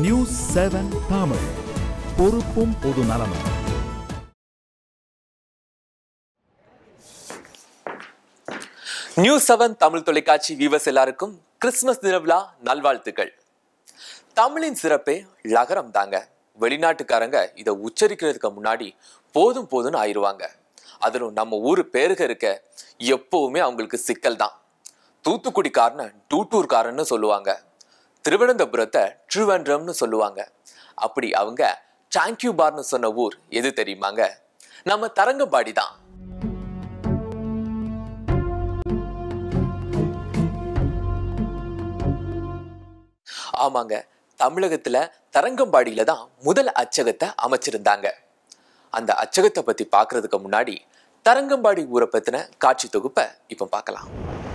News seven Tamil பொறுப்பும் பொது நலமும் நியூஸ் செவன் தமிழ் தொலைக்காட்சி வீவர்ஸ் எல்லாருக்கும் கிறிஸ்துமஸ் தின விழா நல்வாழ்த்துக்கள் தமிழின் சிறப்பே லகரம் தாங்க வெளிநாட்டுக்காரங்க இதை உச்சரிக்கிறதுக்கு முன்னாடி போதும் போதும்னு ஆயிருவாங்க அதிலும் நம்ம ஊர் பேருக இருக்க எப்பவுமே அவங்களுக்கு சிக்கல் தான் தூத்துக்குடிக்காரனை டூட்டூர்காரன்னு சொல்லுவாங்க திருவனந்தபுரத்தை ட்ரிவெண்ட்ரம்னு சொல்லுவாங்க அப்படி அவங்க சாங்கியூ பார்னு சொன்ன ஊர் எது தெரியுமாங்க நம்ம தரங்கம்பாடி தான் ஆமாங்க தமிழகத்துல தரங்கம்பாடியில தான் முதல் அச்சகத்தை அமைச்சிருந்தாங்க அந்த அச்சகத்தை பத்தி பார்க்கிறதுக்கு முன்னாடி தரங்கம்பாடி ஊரை பத்தின காட்சி தொகுப்பை இப்ப பார்க்கலாம்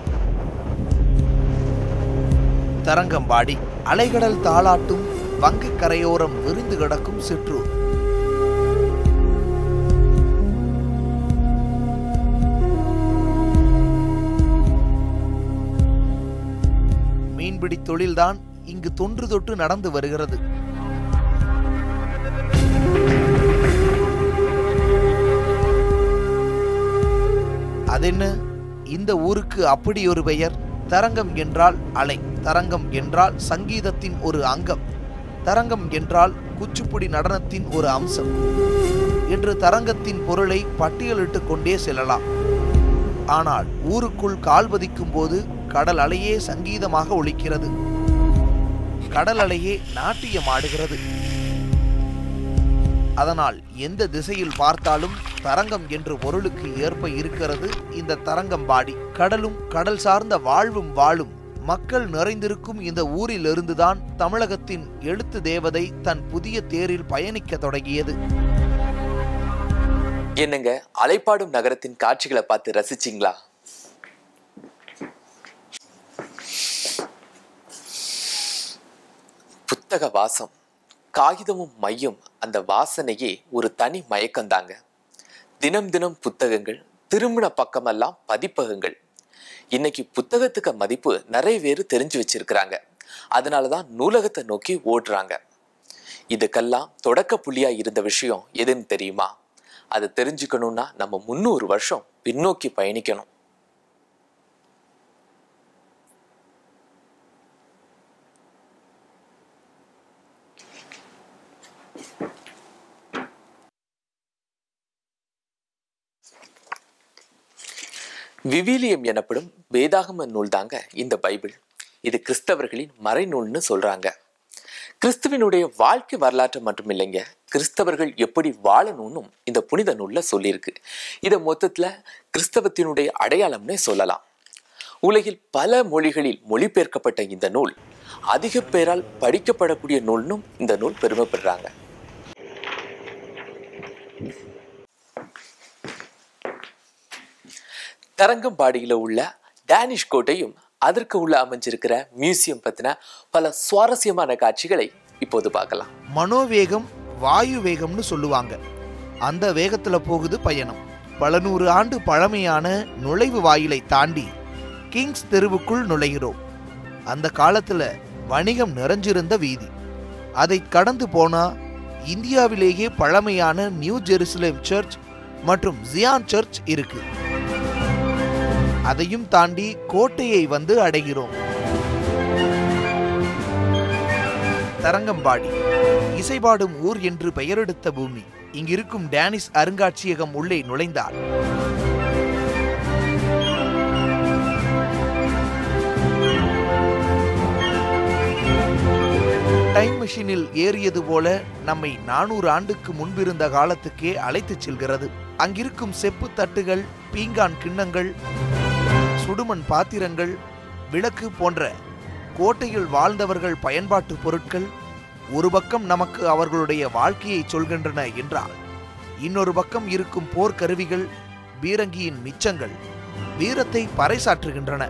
தரங்கம்பாடி அலைகடல் தாளாட்டும் வங்கக் கரையோரம் விரிந்து கிடக்கும் சிற்றூர் மீன்பிடி தொழில்தான் இங்கு தொன்று தொட்டு நடந்து வருகிறது அதென்ன இந்த ஊருக்கு அப்படி ஒரு பெயர் தரங்கம் என்றால் அலை தரங்கம் என்றால் சங்கீதத்தின் ஒரு அங்கம் தரங்கம் என்றால் குச்சிப்புடி நடனத்தின் ஒரு அம்சம் என்று தரங்கத்தின் பொருளை பட்டியலிட்டுக் கொண்டே செல்லலாம் ஆனால் ஊருக்குள் கால் பதிக்கும் போது கடல் அலையே சங்கீதமாக ஒலிக்கிறது கடல் அலையே நாட்டியம் ஆடுகிறது அதனால் எந்த திசையில் பார்த்தாலும் தரங்கம் என்று பொருளுக்கு ஏற்ப இருக்கிறது இந்த தரங்கம்பாடி கடலும் கடல் சார்ந்த வாழ்வும் வாழும் மக்கள் நிறைந்திருக்கும் இந்த ஊரிலிருந்துதான் தமிழகத்தின் எழுத்து தேவதை தன் புதிய தேரில் பயணிக்க தொடங்கியது என்னங்க அலைப்பாடும் நகரத்தின் காட்சிகளை பார்த்து ரசிச்சிங்களா புத்தக வாசம் காகிதமும் மையும் அந்த வாசனையே ஒரு தனி மயக்கம்தாங்க தினம் தினம் புத்தகங்கள் திரும்பின பக்கமெல்லாம் பதிப்பகங்கள் இன்னைக்கு புத்தகத்துக்கு மதிப்பு நிறைய பேர் தெரிஞ்சு வச்சிருக்கிறாங்க அதனாலதான் நூலகத்தை நோக்கி ஓடுறாங்க இதுக்கெல்லாம் தொடக்க புள்ளியா இருந்த விஷயம் எதுன்னு தெரியுமா அதை தெரிஞ்சுக்கணும்னா நம்ம முந்நூறு வருஷம் பின்னோக்கி பயணிக்கணும் விவிலியம் எனப்படும் வேதாகம நூல் தாங்க இந்த பைபிள் இது கிறிஸ்தவர்களின் மறைநூல்னு சொல்றாங்க கிறிஸ்துவனுடைய வாழ்க்கை வரலாற்று மட்டும் இல்லைங்க கிறிஸ்தவர்கள் எப்படி வாழணும்னும் இந்த புனித நூல்ல சொல்லியிருக்கு இதை மொத்தத்துல கிறிஸ்தவத்தினுடைய அடையாளம்னே சொல்லலாம் உலகில் பல மொழிகளில் மொழிபெயர்க்கப்பட்ட இந்த நூல் அதிக பேரால் படிக்கப்படக்கூடிய நூல்னும் இந்த நூல் பெருமைப்படுறாங்க தரங்கம்பாடியில உள்ள டேனிஷ் கோட்டையும் அதற்கு உள்ள அமைஞ்சிருக்கிற மியூசியம் பத்தின பல சுவாரஸ்யமான காட்சிகளை இப்போது பார்க்கலாம் மனோவேகம் வாயு வேகம்னு சொல்லுவாங்க அந்த வேகத்துல போகுது பயணம் பல நூறு ஆண்டு பழமையான நுழைவு வாயிலை தாண்டி கிங்ஸ் தெருவுக்குள் நுழைகிறோம் அந்த காலத்துல வணிகம் நிறைஞ்சிருந்த வீதி அதை கடந்து போனா இந்தியாவிலேயே பழமையான நியூ ஜெருசலேம் சர்ச் மற்றும் ஜியான் சர்ச் இருக்கு அதையும் தாண்டி கோட்டையை வந்து அடைகிறோம் தரங்கம்பாடி இசைபாடும் ஊர் என்று பெயரெடுத்த பூமி இங்கிருக்கும் டேனிஸ் அருங்காட்சியகம் உள்ளே நுழைந்தால் டைம் மெஷினில் ஏறியது போல நம்மை நானூறு ஆண்டுக்கு முன்பிருந்த காலத்துக்கே அழைத்துச் செல்கிறது அங்கிருக்கும் செப்பு தட்டுகள் பீங்கான் கிண்ணங்கள் சுடுமண் பாத்திரங்கள் விளக்கு போன்ற கோட்டையில் வாழ்ந்தவர்கள் பயன்பாட்டு பொருட்கள் ஒரு பக்கம் நமக்கு அவர்களுடைய வாழ்க்கையை சொல்கின்றன என்றால் இன்னொரு பக்கம் இருக்கும் போர்க்கருவிகள் பீரங்கியின் மிச்சங்கள் வீரத்தை பறைசாற்றுகின்றன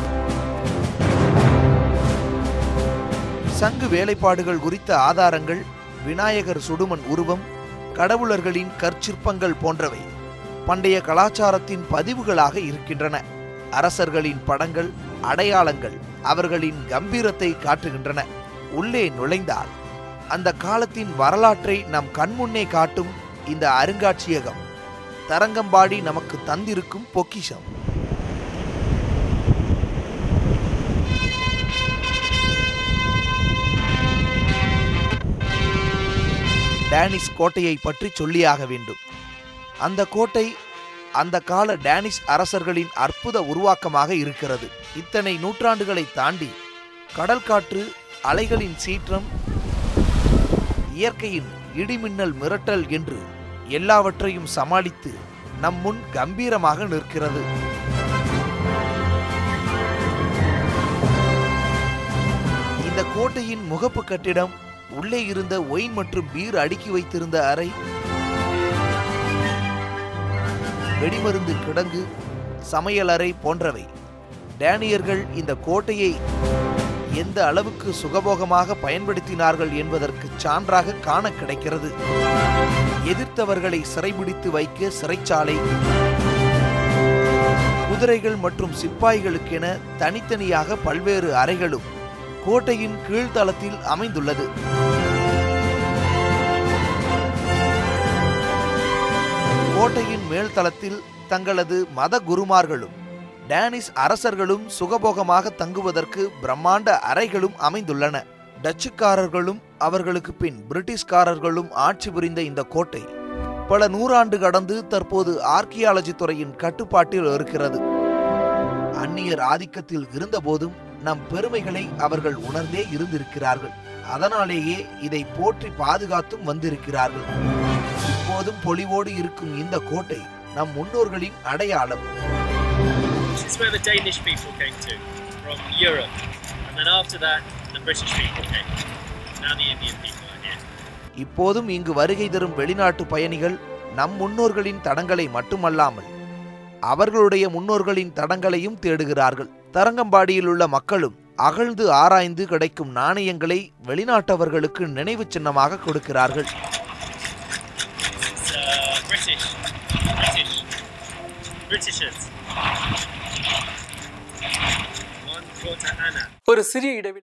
சங்கு வேலைப்பாடுகள் குறித்த ஆதாரங்கள் விநாயகர் சுடுமண் உருவம் கடவுளர்களின் கற்சிற்பங்கள் போன்றவை பண்டைய கலாச்சாரத்தின் பதிவுகளாக இருக்கின்றன அரசர்களின் படங்கள் அடையாளங்கள் அவர்களின் கம்பீரத்தை காட்டுகின்றன உள்ளே நுழைந்தால் அந்த காலத்தின் வரலாற்றை நம் கண்முன்னே காட்டும் இந்த அருங்காட்சியகம் தரங்கம்பாடி நமக்கு தந்திருக்கும் பொக்கிஷம் டேனிஷ் கோட்டையை பற்றி சொல்லியாக வேண்டும் அந்த கோட்டை அந்த கால டேனிஷ் அரசர்களின் அற்புத உருவாக்கமாக இருக்கிறது இத்தனை நூற்றாண்டுகளை தாண்டி கடல் காற்று அலைகளின் சீற்றம் இயற்கையின் இடிமின்னல் மிரட்டல் என்று எல்லாவற்றையும் சமாளித்து நம் முன் கம்பீரமாக நிற்கிறது இந்த கோட்டையின் முகப்பு கட்டிடம் உள்ளே இருந்த ஒயின் மற்றும் பீர் அடுக்கி வைத்திருந்த அறை வெடிமருந்து கிடங்கு சமையலறை போன்றவை டேனியர்கள் இந்த கோட்டையை எந்த அளவுக்கு சுகபோகமாக பயன்படுத்தினார்கள் என்பதற்கு சான்றாக காண கிடைக்கிறது எதிர்த்தவர்களை சிறைபிடித்து வைக்க சிறைச்சாலை குதிரைகள் மற்றும் சிப்பாய்களுக்கென தனித்தனியாக பல்வேறு அறைகளும் கோட்டையின் கீழ்த்தளத்தில் அமைந்துள்ளது கோட்டையின் மேல்தளத்தில் தங்களது மத குருமார்களும் டேனிஷ் அரசர்களும் சுகபோகமாக தங்குவதற்கு பிரம்மாண்ட அறைகளும் அமைந்துள்ளன டச்சுக்காரர்களும் அவர்களுக்கு பின் பிரிட்டிஷ்காரர்களும் ஆட்சி புரிந்த இந்த கோட்டை பல நூறாண்டு கடந்து தற்போது ஆர்கியாலஜி துறையின் கட்டுப்பாட்டில் இருக்கிறது அந்நியர் ஆதிக்கத்தில் இருந்தபோதும் நம் பெருமைகளை அவர்கள் உணர்ந்தே இருந்திருக்கிறார்கள் அதனாலேயே இதை போற்றி பாதுகாத்தும் வந்திருக்கிறார்கள் இப்போதும் பொலிவோடு இருக்கும் இந்த கோட்டை நம் முன்னோர்களின் அடையாளம் This is where the Danish people came to from Europe, and then after that, the British people came. Now the Indian people are here. இப்போதும் இங்கு வருகை தரும் வெளிநாட்டு பயணிகள் நம் முன்னோர்களின் தடங்களை மட்டுமல்லாமல் அவர்களுடைய முன்னோர்களின் தடங்களையும் தேடுகிறார்கள் தரங்கம்பாடியில் உள்ள மக்களும் அகழ்ந்து ஆராய்ந்து கிடைக்கும் நாணயங்களை வெளிநாட்டவர்களுக்கு நினைவு சின்னமாக கொடுக்கிறார்கள் It's uh, British, British, Britishers. One quarter Anna. ஒரு சிறிய இடைவெளி